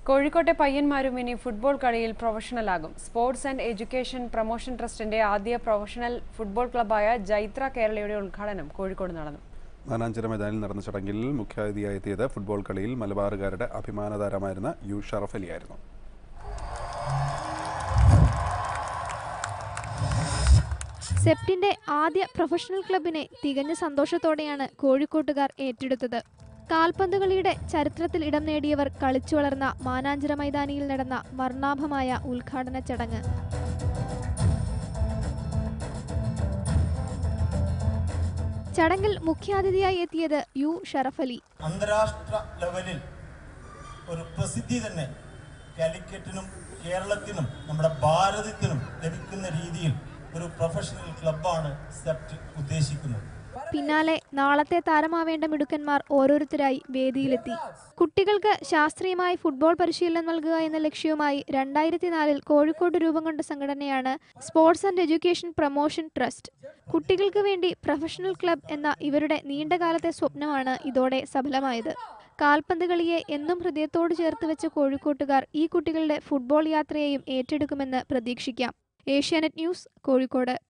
കോഴിക്കോട്ടെ പയ്യന്മാരും ഇനി ഫുട്ബോൾ കളിയിൽ പ്രൊഫഷണലാകും സ്പോർട്സ് ആൻഡ് എഡ്യൂക്കേഷൻ പ്രൊമോഷൻ ട്രസ്റ്റിന്റെ ആദ്യ പ്രൊഫഷണൽ ഫുട്ബോൾ ക്ലബ്ബായ ജൈത്ര കേരളയുടെ ഉദ്ഘാടനം കോഴിക്കോട് നടന്നു മാനാഞ്ചിറ മൈതാനിൽ നടന്ന ചടങ്ങിൽ മുഖ്യാതിഥിയായി എത്തിയത് ഫുട്ബോൾ കളിയിൽ മലബാറുകാരുടെ അഭിമാന താരമായിരുന്ന യു ഷറഫ് അലിയായിരുന്നു സെപ്റ്റിന്റെ ആദ്യ പ്രൊഫഷണൽ ക്ലബിനെ തികഞ്ഞ സന്തോഷത്തോടെയാണ് കോഴിക്കോട്ടുകാർ ഏറ്റെടുത്തത് കാൽപന്ത് കളിയുടെ ചരിത്രത്തിൽ ഇടം നേടിയവർ കളിച്ചു വളർന്ന മാനാഞ്ചിറ മൈതാനിയിൽ നടന്ന വർണ്ണാഭമായ ഉദ്ഘാടന ചടങ്ങ് ചടങ്ങിൽ മുഖ്യാതിഥിയായി എത്തിയത് യു ഷറഫ് അലി അന്താരാഷ്ട്ര ലെവലിൽ ഒരു പ്രസിദ്ധി തന്നെ കാലിക്കറ്റിനും കേരളത്തിനും നമ്മുടെ ഭാരതത്തിനും ലഭിക്കുന്ന രീതിയിൽ ഒരു പ്രൊഫഷണൽ ക്ലബ്ബാണ് സെപ്റ്റ് ഉദ്ദേശിക്കുന്നത് പിന്നാലെ നാളത്തെ താരമാവേണ്ട മിടുക്കന്മാർ ഓരോരുത്തരായി വേദിയിലെത്തി കുട്ടികൾക്ക് ശാസ്ത്രീയമായി ഫുട്ബോൾ പരിശീലനം നൽകുക എന്ന ലക്ഷ്യവുമായി രണ്ടായിരത്തി നാലിൽ കോഴിക്കോട് രൂപം കൊണ്ട സംഘടനയാണ് sports and education promotion trust കുട്ടികൾക്ക് വേണ്ടി പ്രൊഫഷണൽ ക്ലബ് എന്ന ഇവരുടെ നീണ്ടകാലത്തെ സ്വപ്നമാണ് ഇതോടെ സഫലമായത് കാൽപന്ത് കളിയെ എന്നും ഹൃദയത്തോട് ചേർത്ത് വെച്ച കോഴിക്കോട്ടുകാർ ഈ കുട്ടികളുടെ ഫുട്ബോൾ യാത്രയെയും ഏറ്റെടുക്കുമെന്ന് പ്രതീക്ഷിക്കാം ഏഷ്യാനെറ്റ് ന്യൂസ് കോഴിക്കോട്